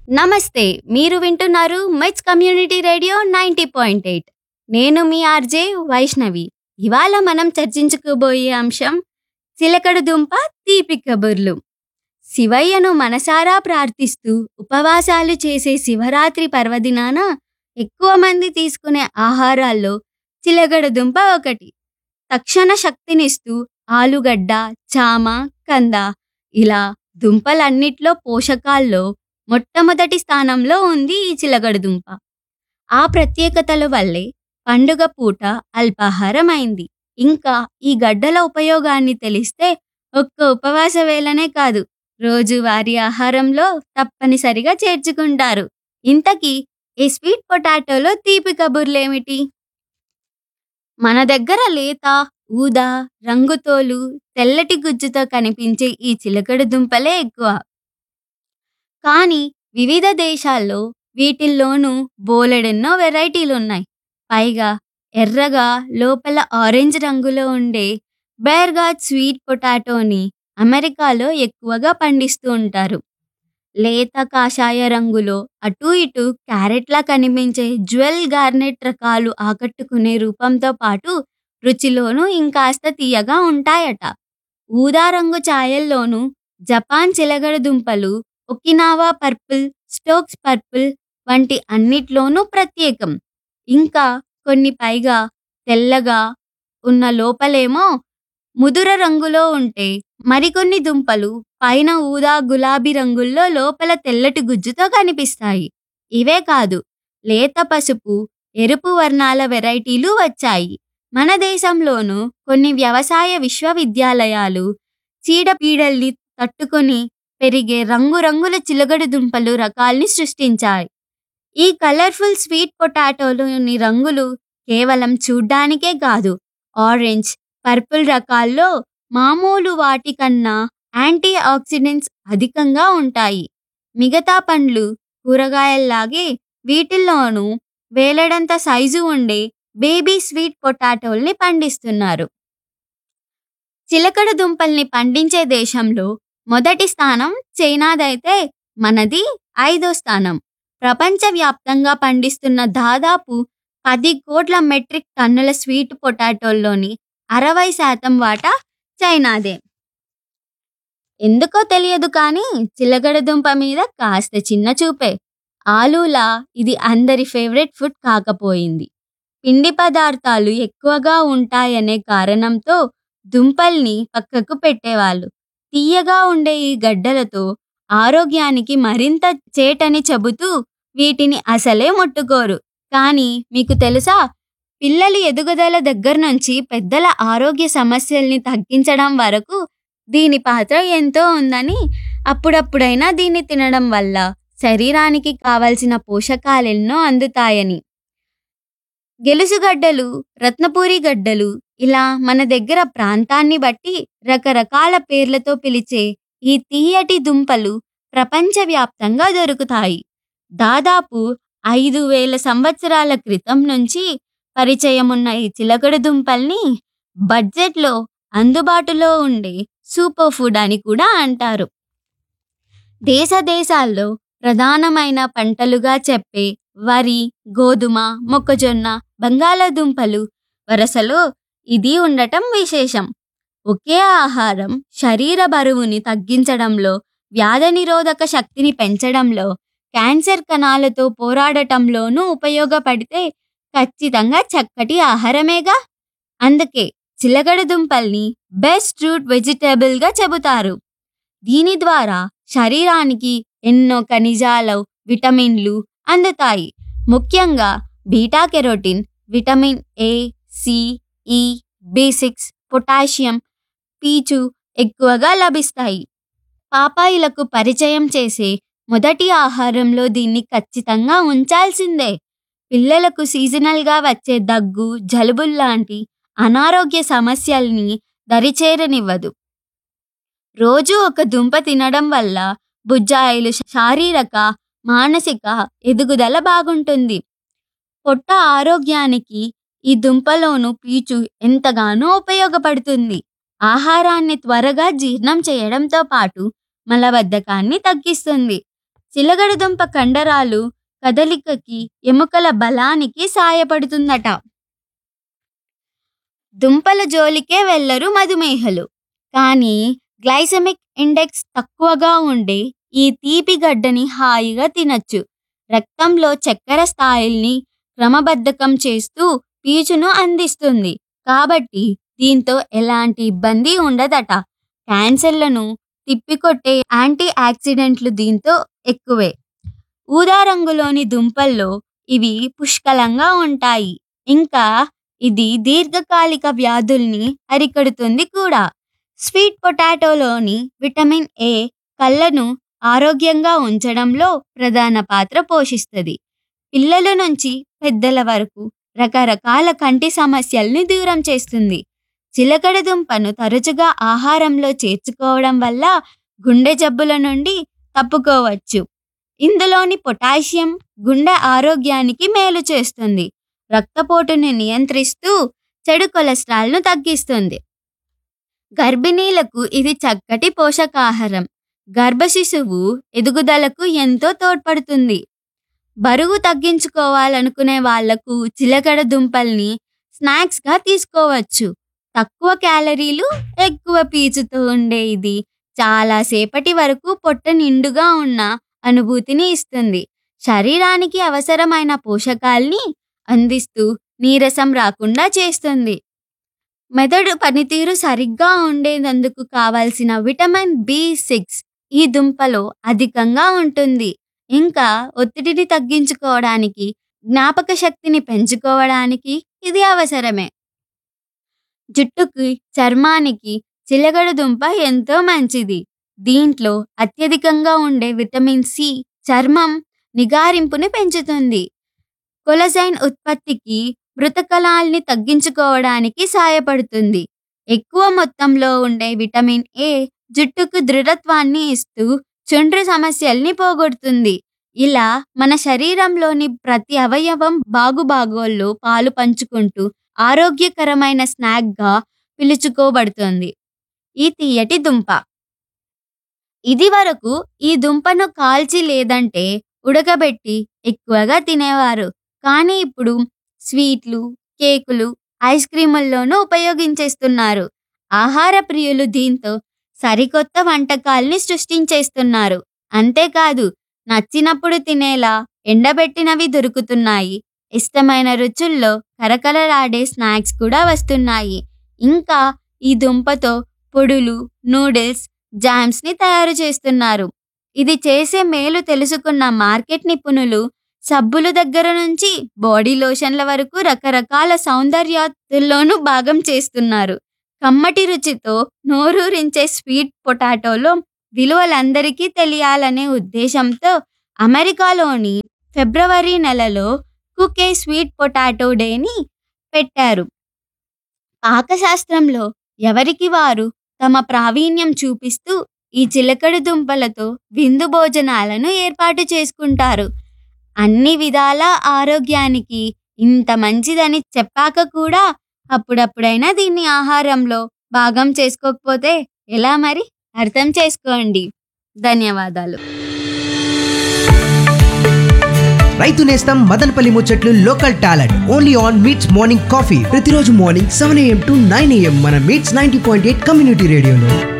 నమస్తే మీరు వింటున్నారు మెచ్ community radio ninety point eight నేను మీ ఆర్జే వైష్ణవి ఇవాళ మనం చర్చించుకోబోయే అంశం చిలకడ దుంప తీపి కబుర్లు శివయ్యను మనసారా ప్రార్థిస్తూ ఉపవాసాలు చేసే శివరాత్రి పర్వదినాన ఎక్కువ మంది తీసుకునే ఆహారాల్లో చిలకడ దుంప ఒకటి తక్షణ శక్తినిస్తూ ఆలుగడ్డ చామ కంద ఇలా దుంపలన్నిట్లో పోషకాల్లో మొట్టమొదటి స్థానంలో ఉంది ఈ చిలకడ దుంప ఆ ప్రత్యేకతల వల్లే పండుగ పూట అల్పాహారం అయింది ఇంకా ఈ గడ్డల ఉపయోగాన్ని తెలిస్తే ఒక్క ఉపవాస వేళనే కాదు రోజువారీ ఆహారంలో తప్పనిసరిగా చేర్చుకుంటారు ఇంతకీ ఈ స్వీట్ పొటాటోలో తీపి కబుర్లేమిటి మన దగ్గర లేత ఊదా రంగుతోలు తెల్లటి గుజ్జుతో కనిపించే ఈ చిలకడ దుంపలే ఎక్కువ కానీ వివిధ దేశాల్లో వీటిల్లోనూ బోలెడెన్నో వెరైటీలున్నాయి పైగా ఎర్రగా లోపల ఆరెంజ్ రంగులో ఉండే బేర్గాడ్ స్వీట్ పొటాటోని అమెరికాలో ఎక్కువగా పండిస్తూ ఉంటారు లేత కాషాయ రంగులో అటూ ఇటూ క్యారెట్లా కనిపించే జ్యువెల్ గార్నెట్ రకాలు ఆకట్టుకునే రూపంతో పాటు రుచిలోనూ ఇంకాస్త తీయగా ఉంటాయట ఊదా రంగు ఛాయల్లోనూ జపాన్ చిలగడ దుంపలు ఒకినావా పర్పుల్ స్టోక్స్ పర్పుల్ వంటి అన్నిట్లోనూ ప్రత్యేకం ఇంకా కొన్ని పైగా తెల్లగా ఉన్న లోపలేమో ముదుర రంగులో ఉంటే మరికొన్ని దుంపలు పైన ఊదా గులాబీ రంగుల్లో లోపల తెల్లటి గుజ్జుతో కనిపిస్తాయి ఇవే కాదు లేత పసుపు ఎరుపు వర్ణాల వెరైటీలు వచ్చాయి మన దేశంలోనూ కొన్ని వ్యవసాయ విశ్వవిద్యాలయాలు చీడపీడల్ని తట్టుకొని పెరిగే రంగురంగుల చిలగడు దుంపలు రకాల్ని సృష్టించాయి ఈ కలర్ఫుల్ స్వీట్ పొటాటోలోని రంగులు కేవలం చూడ్డానికే కాదు ఆరెంజ్ పర్పుల్ రకాల్లో మామూలు వాటికన్నా యాంటీ ఆక్సిడెంట్స్ అధికంగా ఉంటాయి మిగతా పండ్లు కూరగాయల్లాగే వీటిల్లోనూ వేలడంత సైజు ఉండే బేబీ స్వీట్ పొటాటోల్ని పండిస్తున్నారు చిలకడ దుంపల్ని పండించే దేశంలో మొదటి స్థానం చైనాదైతే మనది ఐదో స్థానం ప్రపంచవ్యాప్తంగా పండిస్తున్న దాదాపు పది కోట్ల మెట్రిక్ టన్నుల స్వీట్ పొటాటోల్లోని అరవై శాతం వాటా చైనాదే ఎందుకో తెలియదు కానీ చిలకడ దుంప మీద కాస్త చిన్న చూపే ఆలూలా ఇది అందరి ఫేవరెట్ ఫుడ్ కాకపోయింది పిండి పదార్థాలు ఎక్కువగా ఉంటాయనే కారణంతో దుంపల్ని పక్కకు పెట్టేవాళ్ళు తీయగా ఉండే ఈ గడ్డలతో ఆరోగ్యానికి మరింత చేటని చెబుతూ వీటిని అసలే ముట్టుకోరు కానీ మీకు తెలుసా పిల్లలు ఎదుగుదల దగ్గర నుంచి పెద్దల ఆరోగ్య సమస్యల్ని తగ్గించడం వరకు దీని పాత్ర ఎంతో ఉందని అప్పుడప్పుడైనా దీన్ని తినడం వల్ల శరీరానికి కావలసిన పోషకాలెన్నో అందుతాయని గెలుసుగడ్డలు రత్నపూరి గడ్డలు ఇలా మన దగ్గర ప్రాంతాన్ని బట్టి రకరకాల పేర్లతో పిలిచే ఈ తీయటి దుంపలు ప్రపంచవ్యాప్తంగా దొరుకుతాయి దాదాపు ఐదు వేల సంవత్సరాల క్రితం నుంచి పరిచయం ఉన్న ఈ చిలకడ దుంపల్ని బడ్జెట్లో అందుబాటులో ఉండే సూపర్ ఫుడ్ అని కూడా అంటారు దేశ దేశాల్లో ప్రధానమైన పంటలుగా చెప్పే వరి గోధుమ మొక్కజొన్న బంగాళాదుంపలు వరసలో ఇది ఉండటం విశేషం ఒకే ఆహారం శరీర బరువుని తగ్గించడంలో వ్యాధి నిరోధక శక్తిని పెంచడంలో క్యాన్సర్ కణాలతో పోరాడటంలోనూ ఉపయోగపడితే ఖచ్చితంగా చక్కటి ఆహారమేగా అందుకే చిలగడ దుంపల్ని బెస్ట్ రూట్ వెజిటేబుల్గా చెబుతారు దీని ద్వారా శరీరానికి ఎన్నో ఖనిజాలు విటమిన్లు అందుతాయి ముఖ్యంగా beta carotene vitamin A C E B six potassium పీచు ఎక్కువగా లభిస్తాయి పాపాయిలకు పరిచయం చేసే మొదటి ఆహారంలో దీన్ని ఖచ్చితంగా ఉంచాల్సిందే పిల్లలకు సీజనల్గా వచ్చే దగ్గు జలుబుల్లాంటి అనారోగ్య సమస్యల్ని దరిచేరనివ్వదు రోజు ఒక దుంప తినడం వల్ల బుజ్జాయిలు శారీరక మానసిక ఎదుగుదల బాగుంటుంది పొట్ట ఆరోగ్యానికి ఈ దుంపలోను పీచు ఎంతగానో ఉపయోగపడుతుంది ఆహారాన్ని త్వరగా జీర్ణం చేయడంతో పాటు మలబద్ధకాన్ని తగ్గిస్తుంది చిలగడదుంప కండరాలు కదలికకి ఎముకల బలానికి సాయపడుతుందట దుంపల జోలికే వెళ్లరు మధుమేహలు కానీ గ్లైసెమిక్ ఇండెక్స్ తక్కువగా ఉండే ఈ తీపి గడ్డని హాయిగా తినచ్చు రక్తంలో చక్కెర స్థాయిల్ని క్రమబద్ధకం చేస్తూ పీచును అందిస్తుంది కాబట్టి దీంతో ఎలాంటి ఇబ్బంది ఉండదట క్యాన్సర్లను తిప్పికొట్టే యాంటీ ఆక్సిడెంట్లు దీంతో ఎక్కువే ఊదా రంగులోని దుంపల్లో ఇవి పుష్కలంగా ఉంటాయి ఇంకా ఇది దీర్ఘకాలిక వ్యాధుల్ని అరికడుతుంది కూడా స్వీట్ పొటాటోలోని విటమిన్ ఏ కళ్ళను ఆరోగ్యంగా ఉంచడంలో ప్రధాన పాత్ర పోషిస్తుంది పిల్లల నుంచి పెద్దల వరకు రకరకాల కంటి సమస్యల్ని దూరం చేస్తుంది చిలకడ దుంపను తరచుగా ఆహారంలో చేర్చుకోవడం వల్ల గుండె జబ్బుల నుండి తప్పుకోవచ్చు ఇందులోని పొటాషియం గుండె ఆరోగ్యానికి మేలు చేస్తుంది రక్తపోటుని నియంత్రిస్తూ చెడు కొలెస్ట్రాల్ను తగ్గిస్తుంది గర్భిణీలకు ఇది చక్కటి పోషకాహారం గర్భ శిశువు ఎదుగుదలకు ఎంతో తోడ్పడుతుంది బరువు తగ్గించుకోవాలనుకునే వాళ్లకు చిలకడ దుంపల్ని స్నాక్స్గా తీసుకోవచ్చు తక్కువ క్యాలరీలు ఎక్కువ పీచుతో ఉండే ఇది చాలా సేపటి వరకు పొట్ట నిండుగా ఉన్న అనుభూతిని ఇస్తుంది శరీరానికి అవసరమైన పోషకాల్ని అందిస్తూ నీరసం రాకుండా చేస్తుంది మెదడు పనితీరు సరిగ్గా ఉండేందుకు కావాల్సిన విటమిన్ బి సిక్స్ ఈ దుంపలో అధికంగా ఉంటుంది ఇంకా ఒత్తిడిని తగ్గించుకోవడానికి జ్ఞాపక శక్తిని పెంచుకోవడానికి ఇది అవసరమే జుట్టుకి చర్మానికి చిలగడ దుంప ఎంతో మంచిది దీంట్లో అత్యధికంగా ఉండే విటమిన్ సి చర్మం నిగారింపుని పెంచుతుంది కొలజైన్ ఉత్పత్తికి మృతకలాల్ని తగ్గించుకోవడానికి సాయపడుతుంది ఎక్కువ మొత్తంలో ఉండే విటమిన్ ఏ జుట్టుకు దృఢత్వాన్ని ఇస్తూ చుండ్రు సమస్యల్ని పోగొడుతుంది ఇలా మన శరీరంలోని ప్రతి అవయవం బాగుబాగోల్లో పాలు పంచుకుంటూ ఆరోగ్యకరమైన స్నాక్గా పిలుచుకోబడుతుంది ఈ తీయటి దుంప ఇది వరకు ఈ దుంపను కాల్చి లేదంటే ఉడకబెట్టి ఎక్కువగా తినేవారు కానీ ఇప్పుడు స్వీట్లు కేకులు ఐస్ క్రీముల్లోనూ ఉపయోగించేస్తున్నారు ఆహార ప్రియులు దీంతో సరికొత్త వంటకాల్ని సృష్టించేస్తున్నారు అంతేకాదు నచ్చినప్పుడు తినేలా ఎండబెట్టినవి దొరుకుతున్నాయి ఇష్టమైన రుచుల్లో కరకలలాడే స్నాక్స్ కూడా వస్తున్నాయి ఇంకా ఈ దుంపతో పొడులు నూడిల్స్ జామ్స్ని తయారు చేస్తున్నారు ఇది చేసే మేలు తెలుసుకున్న మార్కెట్ నిపుణులు సబ్బుల దగ్గర నుంచి బాడీ లోషన్ల వరకు రకరకాల సౌందర్యాతుల్లోనూ భాగం చేస్తున్నారు కమ్మటి రుచితో నోరూరించే స్వీట్ పొటాటోలో విలువలందరికీ తెలియాలనే ఉద్దేశంతో అమెరికాలోని ఫిబ్రవరి నెలలో కుకే స్వీట్ పొటాటో డేని పెట్టారు పాకశాస్త్రంలో ఎవరికి వారు తమ ప్రావీణ్యం చూపిస్తూ ఈ చిలకడ దుంపలతో విందు భోజనాలను ఏర్పాటు చేసుకుంటారు అన్ని విధాల ఆరోగ్యానికి ఇంత మంచిదని చెప్పాక కూడా అప్పుడప్పుడైనా దీన్ని ఆహారంలో భాగం చేసుకోకపోతే ఎలా మరి అర్థం చేసుకోండి ధన్యవాదాలు రైతు నేస్తం మదనపల్లి ముచ్చట్లు local talent only on MEETS morning coffee ప్రతిరోజు morning seven AM to nine AM మన MEETS ninety point eight community రేడియోలో